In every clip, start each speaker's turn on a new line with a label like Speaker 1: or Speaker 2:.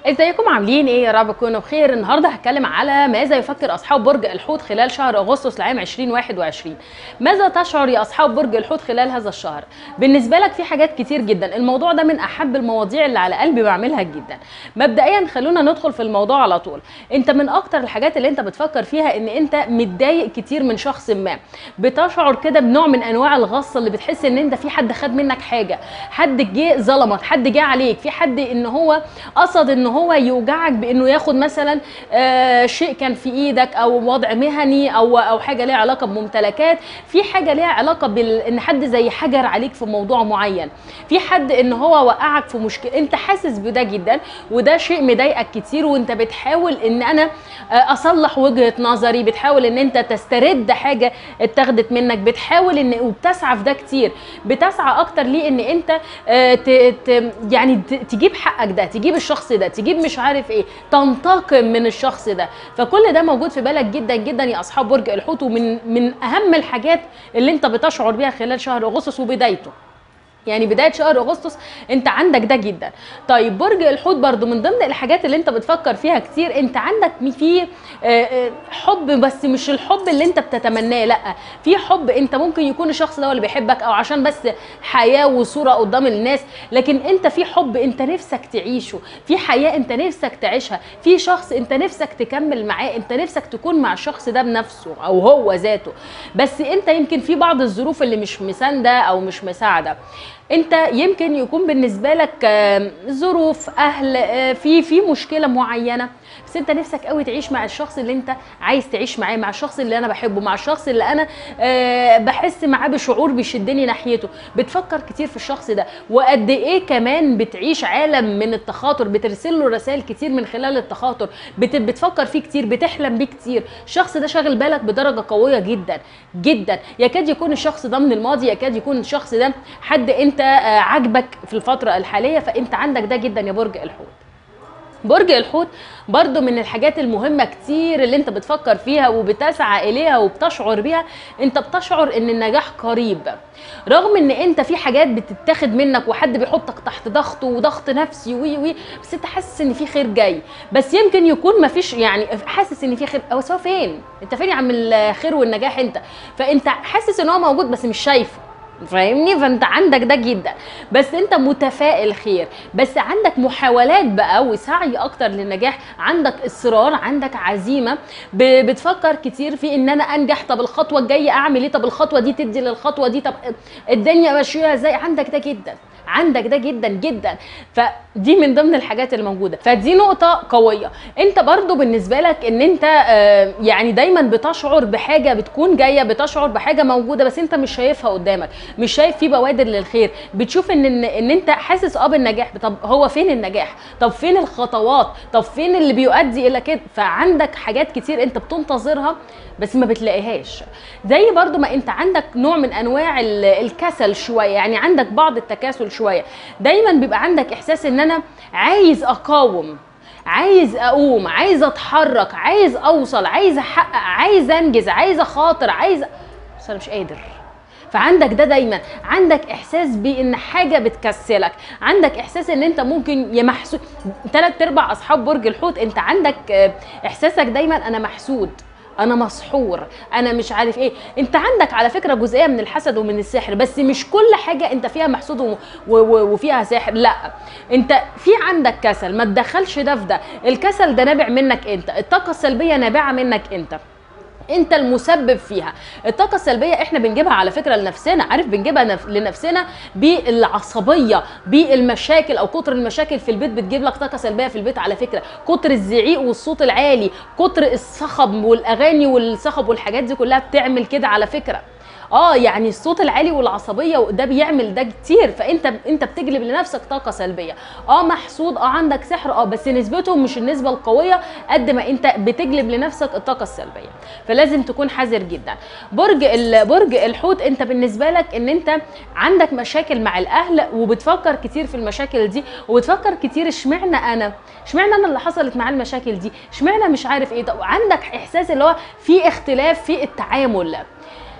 Speaker 1: ازيكم عاملين ايه يا رب تكونوا بخير النهارده هتكلم على ماذا يفكر اصحاب برج الحوت خلال شهر اغسطس لعام 2021 ماذا تشعر يا اصحاب برج الحوت خلال هذا الشهر بالنسبه لك في حاجات كتير جدا الموضوع ده من احب المواضيع اللي على قلبي بعملها جدا مبدئيا خلونا ندخل في الموضوع على طول انت من اكتر الحاجات اللي انت بتفكر فيها ان انت متضايق كتير من شخص ما بتشعر كده بنوع من انواع الغصه اللي بتحس ان انت في حد خد منك حاجه حد جه ظلمك حد جه عليك في حد ان هو قصد ان هو يوجعك بانه ياخد مثلا آه شيء كان في ايدك او وضع مهني او او حاجه ليها علاقه بممتلكات في حاجه ليها علاقه بان حد زي حجر عليك في موضوع معين في حد ان هو وقعك في مشكله انت حاسس بده جدا وده شيء مضايقك كتير وانت بتحاول ان انا آه اصلح وجهه نظري بتحاول ان انت تسترد حاجه اتاخدت منك بتحاول ان وبتسعى في ده كتير بتسعى اكتر ليه ان انت آه ت... ت... يعني ت... تجيب حقك ده تجيب الشخص ده تجيب مش عارف ايه تنتقم من الشخص ده فكل ده موجود في بالك جدا جدا يا اصحاب برج الحوت ومن من اهم الحاجات اللي انت بتشعر بيها خلال شهر اغسطس وبدايته يعني بدايه شهر اغسطس انت عندك ده جدا طيب برج الحوت برضو من ضمن الحاجات اللي انت بتفكر فيها كتير انت عندك في حب بس مش الحب اللي انت بتتمناه لا في حب انت ممكن يكون الشخص ده هو اللي بيحبك او عشان بس حياه وصوره قدام الناس لكن انت في حب انت نفسك تعيشه في حياه انت نفسك تعيشها في شخص انت نفسك تكمل معاه انت نفسك تكون مع الشخص ده بنفسه او هو ذاته بس انت يمكن في بعض الظروف اللي مش مسانده او مش مساعده انت يمكن يكون بالنسبه لك ظروف اهل في في مشكله معينه بس انت نفسك قوي تعيش مع الشخص اللي انت عايز تعيش معاه مع الشخص اللي انا بحبه مع الشخص اللي انا بحس معاه بشعور بيشدني ناحيته بتفكر كتير في الشخص ده وقد ايه كمان بتعيش عالم من التخاطر بترسل له رسائل كتير من خلال التخاطر بتفكر فيه كتير بتحلم بيه كتير الشخص ده شاغل بالك بدرجه قويه جدا جدا يكاد يكون الشخص ده من الماضي يكاد يكون الشخص ده حد انت عاجبك في الفتره الحاليه فانت عندك ده جدا يا برج الحوت برج الحوت برضو من الحاجات المهمة كتير اللي انت بتفكر فيها وبتسعى اليها وبتشعر بيها انت بتشعر ان النجاح قريب رغم ان انت في حاجات بتتاخد منك وحد بيحطك تحت ضغط وضغط نفسي وي وي بس انت حاسس ان في خير جاي بس يمكن يكون مفيش يعني حاسس ان في خير هو سوا فين انت فين يا عم الخير والنجاح انت فانت حاسس ان هو موجود بس مش شايفه فاهمني فانت عندك ده جدا بس انت متفائل خير بس عندك محاولات بقى وسعي اكتر للنجاح عندك اصرار عندك عزيمه بتفكر كتير في ان انا انجح طب الخطوه الجايه اعمل ايه طب الخطوه دي تدي للخطوه دي طب الدنيا ماشيه ازاي عندك ده جدا عندك ده جدا جدا فدي من ضمن الحاجات اللي موجوده فدي نقطه قويه انت برضو بالنسبه لك ان انت آه يعني دايما بتشعر بحاجه بتكون جايه بتشعر بحاجه موجوده بس انت مش شايفها قدامك مش شايف في بوادر للخير بتشوف ان ان, إن انت حاسس اه بالنجاح طب هو فين النجاح طب فين الخطوات طب فين اللي بيؤدي الى كده فعندك حاجات كتير انت بتنتظرها بس ما بتلاقيهاش زي برضو ما انت عندك نوع من انواع الكسل شويه يعني عندك بعض التكاسل شويه دايما بيبقى عندك احساس ان انا عايز اقاوم عايز اقوم عايز اتحرك عايز اوصل عايز احقق عايز انجز عايز اخاطر عايز بس انا مش قادر فعندك ده دايما عندك احساس بان حاجه بتكسلك عندك احساس ان انت ممكن يا محسود ثلاث ارباع اصحاب برج الحوت انت عندك احساسك دايما انا محسود انا مسحور انا مش عارف ايه انت عندك على فكره جزئيه من الحسد ومن السحر بس مش كل حاجه انت فيها محسود و... و... وفيها سحر لا انت في عندك كسل ما تدخلش ده في ده الكسل ده نابع منك انت الطاقه السلبيه نابعه منك انت انت المسبب فيها الطاقه السلبيه احنا بنجيبها على فكره لنفسنا عارف بنجيبها نف... لنفسنا بالعصبيه بالمشاكل او كتر المشاكل في البيت بتجيب لك طاقه سلبيه في البيت على فكره كتر الزعيق والصوت العالي كتر الصخب والاغاني والصخب والحاجات دي كلها بتعمل كده على فكره اه يعني الصوت العالي والعصبيه ده بيعمل ده كتير فانت انت بتجلب لنفسك طاقه سلبيه اه محسود اه عندك سحر اه بس نسبته مش النسبه القويه قد ما انت بتجلب لنفسك الطاقه السلبيه فلازم تكون حذر جدا برج برج الحوت انت بالنسبه لك ان انت عندك مشاكل مع الاهل وبتفكر كتير في المشاكل دي وبتفكر كتير اشمعنى انا اشمعنى انا اللي حصلت معاه المشاكل دي اشمعنى مش عارف ايه طب عندك احساس اللي هو في اختلاف في التعامل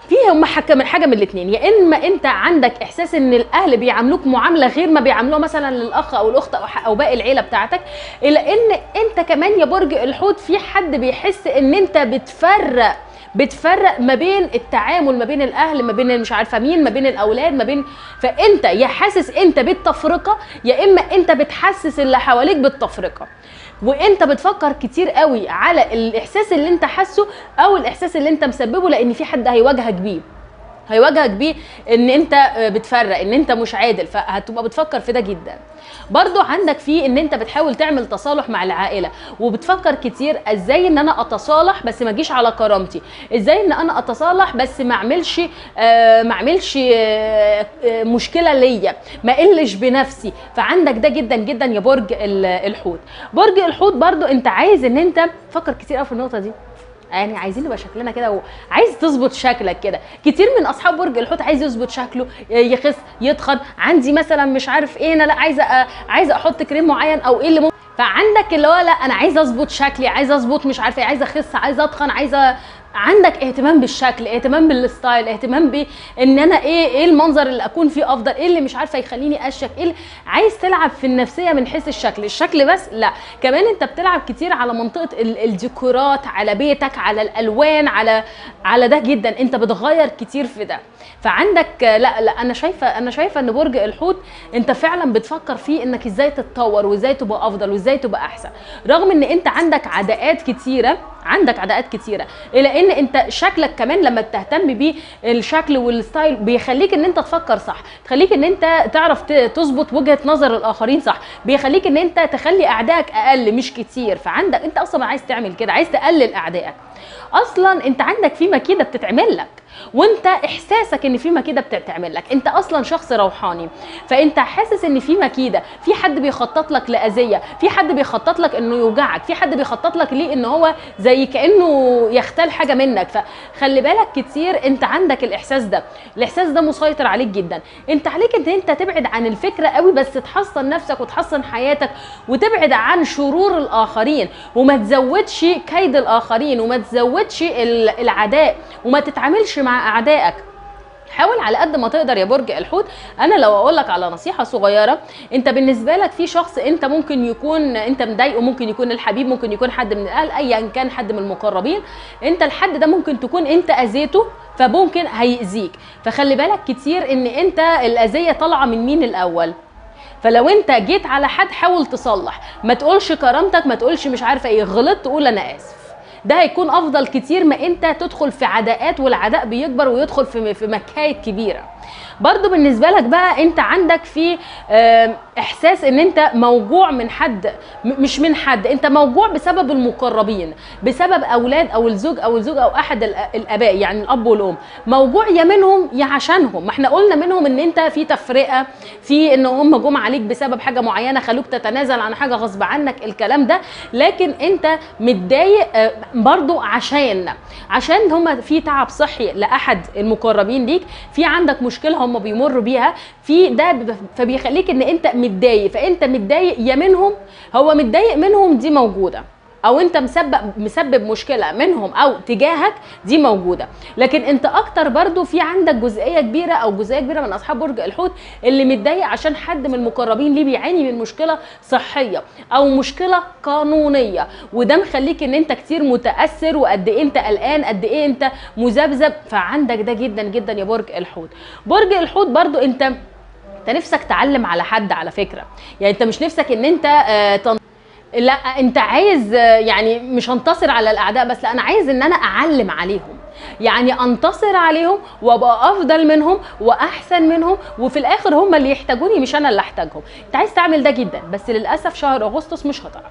Speaker 1: في هم حاجه من حاجه من الاثنين يا اما انت عندك احساس ان الاهل بيعاملوك معامله غير ما بيعاملوها مثلا للاخ او الاخت او, ح- أو باقي العيله بتاعتك الا ان انت كمان يا برج الحوت في حد بيحس ان انت بتفرق بتفرق ما بين التعامل ما بين الاهل ما بين مش عارفه مين ما بين الاولاد ما بين فانت يا حاسس انت بالتفرقه يا اما انت بتحسس اللي حواليك بالتفرقه وانت بتفكر كتير قوي على الاحساس اللي انت حاسه او الاحساس اللي انت مسببه لان في حد هيواجهك بيه هيواجهك بيه ان انت بتفرق ان انت مش عادل فهتبقى بتفكر في ده جدا برضو عندك في ان انت بتحاول تعمل تصالح مع العائله وبتفكر كتير ازاي ان انا اتصالح بس ما اجيش على كرامتي ازاي ان انا اتصالح بس ما اعملش آه ما اعملش آه آه مشكله ليا ما قلش بنفسي فعندك ده جدا جدا يا برج ال- الحوت برج الحوت برضو انت عايز ان انت فكر كتير قوي في النقطه دي يعني عايزين نبقى شكلنا كده وعايز تظبط شكلك كده كتير من اصحاب برج الحوت عايز يظبط شكله يخس يتخن عندي مثلا مش عارف ايه انا لا عايزه أ- عايزه احط كريم معين او ايه اللي ممكن فعندك اللي هو لا انا عايزه اظبط شكلي عايزه اظبط مش عارفه ايه عايزه اخس عايزه اتخن عايزه عندك اهتمام بالشكل اهتمام بالستايل اهتمام بان انا ايه ايه المنظر اللي اكون فيه افضل ايه اللي مش عارفه يخليني اشك ايه اللي عايز تلعب في النفسيه من حيث الشكل الشكل بس لا كمان انت بتلعب كتير على منطقه ال- الديكورات على بيتك على الالوان على على ده جدا انت بتغير كتير في ده فعندك آه، لا لا انا شايفه انا شايفه ان برج الحوت انت فعلا بتفكر فيه انك ازاي تتطور وازاي تبقى افضل وازاي تبقى احسن رغم ان انت عندك عداءات كتيره عندك عداءات كتيره الى ان انت شكلك كمان لما بتهتم بيه الشكل والستايل بيخليك ان انت تفكر صح تخليك ان انت تعرف ت- تظبط وجهه نظر الاخرين صح بيخليك ان انت تخلي اعدائك اقل مش كتير فعندك انت اصلا عايز تعمل كده عايز تقلل اعدائك اصلا انت عندك في مكيده بتتعمل لك وانت احساسك ان في مكيده بتتعمل لك انت اصلا شخص روحاني فانت حاسس ان في مكيده في حد بيخطط لك لاذيه في حد بيخطط لك انه يوجعك في حد بيخطط لك ليه ان هو زي كانه يختال حاجه منك فخلي بالك كتير انت عندك الاحساس ده الاحساس ده مسيطر عليك جدا انت عليك ان انت تبعد عن الفكره قوي بس تحصن نفسك وتحصن حياتك وتبعد عن شرور الاخرين وما تزودش كيد الاخرين وما تزودش ال- العداء وما تتعاملش مع اعدائك حاول على قد ما تقدر يا برج الحوت انا لو اقول لك على نصيحه صغيره انت بالنسبه لك في شخص انت ممكن يكون انت مضايقه ممكن يكون الحبيب ممكن يكون حد من الاهل ايا كان حد من المقربين انت الحد ده ممكن تكون انت اذيته فممكن هيأذيك فخلي بالك كتير ان انت الاذيه طالعه من مين الاول فلو انت جيت على حد حاول تصلح ما تقولش كرامتك ما تقولش مش عارفه ايه غلطت تقول انا اسف ده هيكون افضل كتير ما انت تدخل في عداءات والعداء بيكبر ويدخل في في مكايد كبيره برضو بالنسبه لك بقى انت عندك في آم، احساس ان انت موجوع من حد م- مش من حد انت موجوع بسبب المقربين بسبب اولاد او الزوج او الزوج او احد الأ- الاباء يعني الاب والام موجوع يا منهم يا عشانهم ما احنا قلنا منهم ان انت في تفرقه في ان هم جم عليك بسبب حاجه معينه خلوك تتنازل عن حاجه غصب عنك الكلام ده لكن انت متضايق آه، برضو عشان عشان هم في تعب صحي لاحد المقربين ليك في عندك مشكله هم بيمروا بيها في ده ب- فبيخليك ان انت متضايق فانت متضايق يا منهم هو متضايق منهم دي موجوده او انت مسبب مسبب مشكله منهم او تجاهك دي موجوده لكن انت اكتر برضو في عندك جزئيه كبيره او جزئيه كبيره من اصحاب برج الحوت اللي متضايق عشان حد من المقربين ليه بيعاني من مشكله صحيه او مشكله قانونيه وده مخليك ان انت كتير متاثر وقد ايه انت قلقان قد ايه انت مذبذب فعندك ده جدا جدا يا برج الحوت برج الحوت برضو انت انت نفسك تعلم على حد على فكره يعني انت مش نفسك ان انت آه، تن... لا انت عايز آه، يعني مش انتصر على الاعداء بس لا انا عايز ان انا اعلم عليهم يعني انتصر عليهم وابقى افضل منهم واحسن منهم وفي الاخر هم اللي يحتاجوني مش انا اللي احتاجهم انت عايز تعمل ده جدا بس للاسف شهر اغسطس مش هتعرف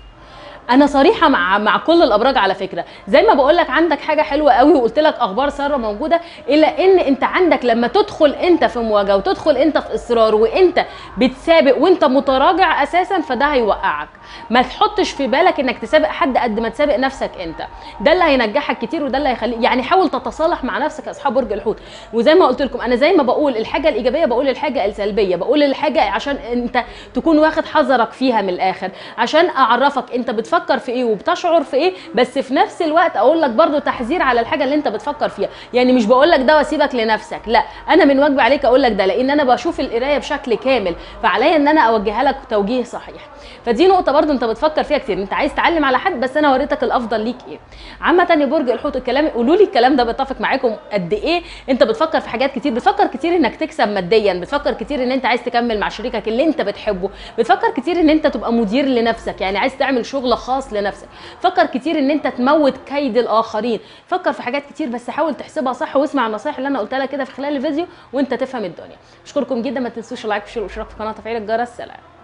Speaker 1: انا صريحه مع مع كل الابراج على فكره زي ما بقول لك عندك حاجه حلوه قوي وقلت لك اخبار ساره موجوده الا ان انت عندك لما تدخل انت في مواجهه وتدخل انت في اصرار وانت بتسابق وانت متراجع اساسا فده هيوقعك ما تحطش في بالك انك تسابق حد قد ما تسابق نفسك انت ده اللي هينجحك كتير وده اللي هيخلي يعني حاول تتصالح مع نفسك يا اصحاب برج الحوت وزي ما قلت لكم انا زي ما بقول الحاجه الايجابيه بقول الحاجه السلبيه بقول الحاجه عشان انت تكون واخد حذرك فيها من الاخر عشان اعرفك انت بتفكر بتفكر في ايه وبتشعر في ايه بس في نفس الوقت اقول لك برضو تحذير على الحاجه اللي انت بتفكر فيها يعني مش بقول لك ده واسيبك لنفسك لا انا من واجبي عليك اقول لك ده لان انا بشوف القرايه بشكل كامل فعليا ان انا اوجهها لك توجيه صحيح فدي نقطه برضو انت بتفكر فيها كتير انت عايز تعلم على حد بس انا وريتك الافضل ليك ايه عامه يا برج الحوت الكلام قولوا لي الكلام ده بيتفق معاكم قد ايه انت بتفكر في حاجات كتير بتفكر كتير انك تكسب ماديا بتفكر كتير ان انت عايز تكمل مع شريكك اللي انت بتحبه بتفكر كتير ان انت تبقى مدير لنفسك يعني عايز تعمل شغل خاص لنفسك فكر كتير ان انت تموت كيد الاخرين فكر في حاجات كتير بس حاول تحسبها صح واسمع النصائح اللي انا قلتها لك كده في خلال الفيديو وانت تفهم الدنيا اشكركم جدا ما تنسوش اللايك والشير والاشتراك في القناه وتفعيل الجرس سلام